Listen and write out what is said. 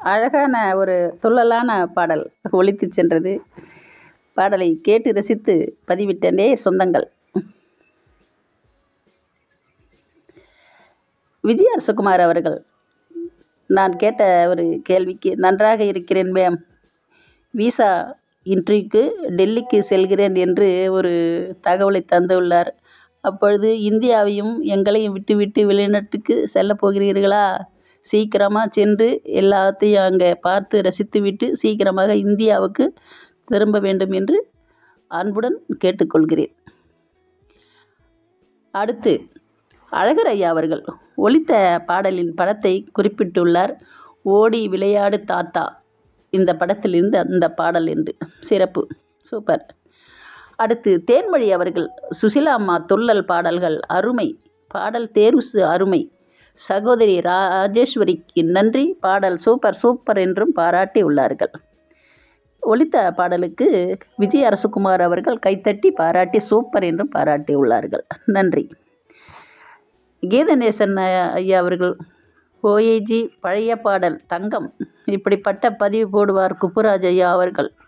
அழகான ஒரு துள்ளலான பாடல் ஒலித்துச் சென்றது பாடலை கேட்டு ரசித்து பதிவிட்டனே சொந்தங்கள் விஜய் அரசகுமார் அவர்கள் நான் கேட்ட ஒரு கேள்விக்கு நன்றாக இருக்கிறேன் மேம் விசா இன்டர்வியூக்கு டெல்லிக்கு செல்கிறேன் என்று ஒரு தகவலை தந்துள்ளார் அப்பொழுது இந்தியாவையும் எங்களையும் விட்டுவிட்டு வெளிநாட்டுக்கு செல்லப் போகிறீர்களா சீக்கிரமாக சென்று எல்லாத்தையும் அங்கே பார்த்து ரசித்துவிட்டு சீக்கிரமாக இந்தியாவுக்கு திரும்ப வேண்டும் என்று அன்புடன் கேட்டுக்கொள்கிறேன் அடுத்து அழகர் ஐயா அவர்கள் ஒலித்த பாடலின் படத்தை குறிப்பிட்டுள்ளார் ஓடி விளையாடு தாத்தா இந்த படத்திலிருந்து அந்த பாடல் என்று சிறப்பு சூப்பர் அடுத்து தேன்மொழி அவர்கள் சுசிலா அம்மா துள்ளல் பாடல்கள் அருமை பாடல் தேர்வு சு- அருமை சகோதரி ராஜேஸ்வரிக்கு நன்றி பாடல் சூப்பர் சூப்பர் என்றும் பாராட்டி உள்ளார்கள் ஒலித்த பாடலுக்கு விஜய் அரசகுமார் அவர்கள் கைத்தட்டி பாராட்டி சூப்பர் என்றும் பாராட்டி உள்ளார்கள் நன்றி கீதநேசன் ஐ- ஐயா அவர்கள் ஓஏஜி பழைய பாடல் தங்கம் இப்படிப்பட்ட பதிவு போடுவார் குப்புராஜ் ஐயா அவர்கள்